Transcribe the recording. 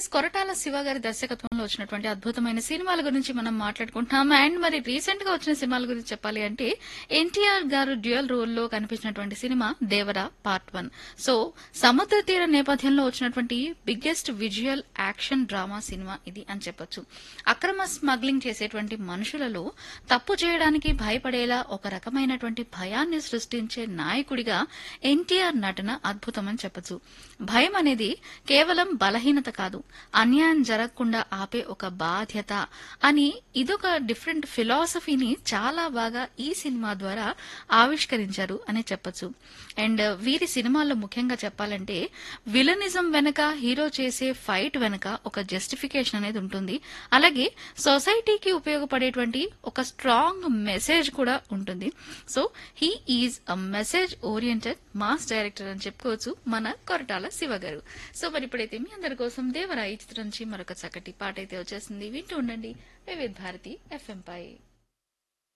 yes Koratala Shiva గారి దర్శకత్వంలో వచ్చినటువంటి అద్భుతమైన సినిమాల గురించి మనం మాట్లాడుకుంటున్నాం అండ్ మరి రీసెంట్ గా వచ్చిన సినిమాల గురించి చెప్పాలి అంటే ఎన్టీఆర్ గారు డ్యూయల్ రోల్ లో కనిపించినటువంటి cinema Devara part one so సముద్ర తీర నేపథ్యంలో వచ్చినటువంటి biggest visual action drama cinema ఇది అని చెప్పొచ్చు అక్రమ స్మగ్లింగ్ చేసేటువంటి మనుషులలో తప్పు చేయడానికి భయపడేలా ఒక రకమైనటువంటి భయాన్ని సృష్టించే నాయకుడిగా ఎన్టీఆర్ నటన అద్భుతమని చెప్పొచ్చు భయం అనేది కేవలం బలహీనత కాదు అన్యాయం జరగకుండా ఆపే ఒక బాధ్యత అని ఇదొక డిఫరెంట్ ఫిలాసఫీని చాలా బాగా ఈ సినిమా ద్వారా ఆవిష్కరించారు అని చెప్పొచ్చు అండ్ వీరి సినిమాల్లో ముఖ్యంగా చెప్పాలంటే విలనిజం వెనక హీరో చేసే ఫైట్ వెనక ఒక జస్టిఫికేషన్ అనేది ఉంటుంది అలాగే సొసైటీకి ఉపయోగపడేటువంటి ఒక స్ట్రాంగ్ మెసేజ్ కూడా ఉంటుంది so he is a message oriented mass director అని చెప్పుకోవచ్చు మన కొరటాల శివ గారు సో మరి ఇప్పుడైతే మీ అందరి కోసం దేవరాయి చిత్రం నుంచి మరొక చక్కటి పాట అయితే వచ్చేసింది వింటూ ఉండండి వివిధ్ భారతి ఎఫ్ఎం పై